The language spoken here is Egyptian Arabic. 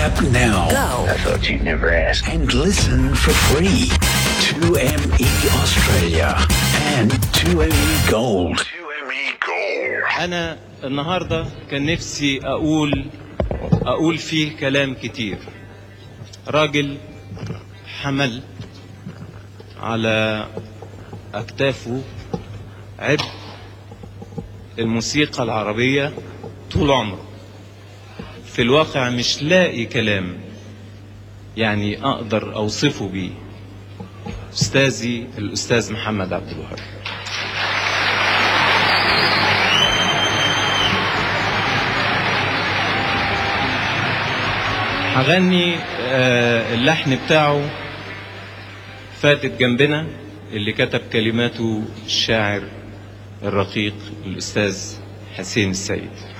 app now Go. I thought you'd never ask. and listen for free. 2ME Australia and 2ME Gold. 2ME Gold. أنا النهاردة كان نفسي أقول أقول فيه كلام كتير راجل حمل على أكتافه عبء الموسيقى العربية طول عمره في الواقع مش لاقي كلام يعني أقدر أوصفه بيه أستاذي الأستاذ محمد عبد الوهاب هغني آه، اللحن بتاعه فاتت جنبنا اللي كتب كلماته الشاعر الرقيق الأستاذ حسين السيد